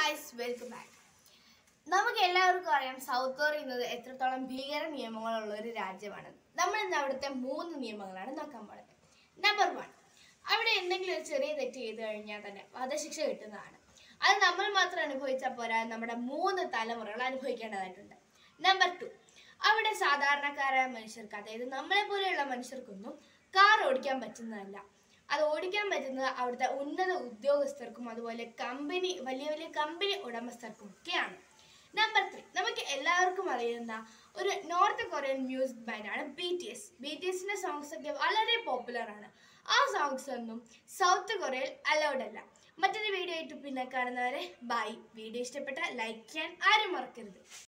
guys welcome back നമുക്ക് എല്ലാവർക്കും അറിയാം സൗത്ത് കൊറിയ എന്നത് എത്രത്തോളം ഭീകര നിയമങ്ങളുള്ള ഒരു രാജ്യമാണ് നമ്മൾ ഇന്ന് അവിടുത്തെ മൂന്ന് നിയമങ്ങളാണ് നോക്കാൻ പോകുന്നത് നമ്പർ വൺ അവിടെ എന്തെങ്കിലും ഒരു ചെറിയ തെറ്റ് ചെയ്തു കഴിഞ്ഞാൽ തന്നെ വധശിക്ഷ കിട്ടുന്നതാണ് അത് നമ്മൾ മാത്രം അനുഭവിച്ചാൽ പോരാ നമ്മുടെ മൂന്ന് തലമുറകൾ അനുഭവിക്കേണ്ടതായിട്ടുണ്ട് നമ്പർ ടു അവിടെ സാധാരണക്കാരായ മനുഷ്യർക്ക് അതായത് നമ്മളെ പോലെയുള്ള മനുഷ്യർക്കൊന്നും കാർ ഓടിക്കാൻ പറ്റുന്നതല്ല അത് ഓടിക്കാൻ പറ്റുന്നത് അവിടുത്തെ ഉന്നത ഉദ്യോഗസ്ഥർക്കും അതുപോലെ കമ്പനി വലിയ വലിയ കമ്പനി ഉടമസ്ഥർക്കും ഒക്കെയാണ് നമ്പർ ത്രീ നമുക്ക് എല്ലാവർക്കും അറിയുന്ന ഒരു നോർത്ത് കൊറിയൻ മ്യൂസിക് ബാൻഡാണ് B T S B T എസിന്റെ സോങ്സ് ഒക്കെ വളരെ പോപ്പുലർ ആണ് ആ സോങ്സ് ഒന്നും സൗത്ത് കൊറിയയിൽ അലൗഡ് അല്ല മറ്റൊരു വീഡിയോ ആയിട്ട് പിന്നെ കാണുന്നവരെ ബൈ വീഡിയോ ഇഷ്ടപ്പെട്ട ലൈക്ക് ചെയ്യാൻ ആരും മറക്കരുത്